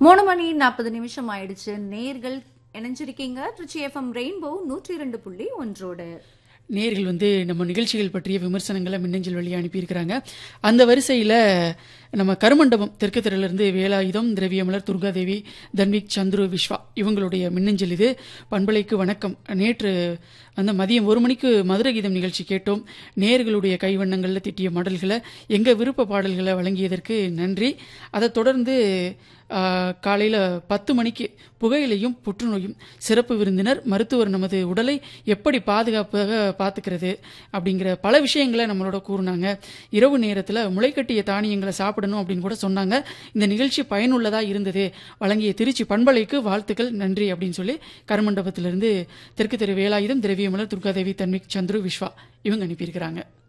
மூணு மணி நாற்பது நிமிஷம் ஆயிடுச்சு நேர்கள் இணைஞ்சிருக்கீங்க ட்ரிச்சி எஃப்எம் ரெயின்போ நூற்றி இரண்டு புள்ளி ஒன்றோடு நேர்கள் வந்து நம்ம நிகழ்ச்சிகள் பற்றிய விமர்சனங்களை மின்னஞ்சல் வழியாக அனுப்பியிருக்கிறாங்க அந்த வரிசையில் நம்ம கருமண்டபம் தெற்கு தெருவிலிருந்து வேலாயுதம் திரவியமலர் துர்காதேவி தன்விக் சந்துரு விஸ்வா இவங்களுடைய மின்னஞ்சல் இது பண்பலைக்கு வணக்கம் நேற்று அந்த மதியம் ஒரு மணிக்கு மதுரை கீதம் நிகழ்ச்சி கேட்டோம் நேர்களுடைய கைவண்ணங்களில் திட்டிய மடல்களை எங்கள் விருப்ப பாடல்களை வழங்கியதற்கு நன்றி அதை தொடர்ந்து காலையில் பத்து மணிக்கு புகையிலையும் புற்றுநோயும் சிறப்பு விருந்தினர் மருத்துவர் நமது உடலை எப்படி பாதுகாப்பாக பார்த்துக்கிறது அப்படிங்கிற பல விஷயங்களை நம்மளோட கூறினாங்க இரவு நேரத்தில் முளைக்கட்டிய தானியங்களை சாப்பிடணும் அப்படின்னு கூட சொன்னாங்க இந்த நிகழ்ச்சி பயனுள்ளதாக இருந்தது வழங்கிய திருச்சி பண்பலைக்கு வாழ்த்துக்கள் நன்றி அப்படின்னு சொல்லி கருமண்டபத்திலிருந்து தெற்கு தெரு வேலாயுதம் திரவியமலர் துர்காதேவி தன்விக் சந்துரு விஸ்வா இவங்க அனுப்பியிருக்கிறாங்க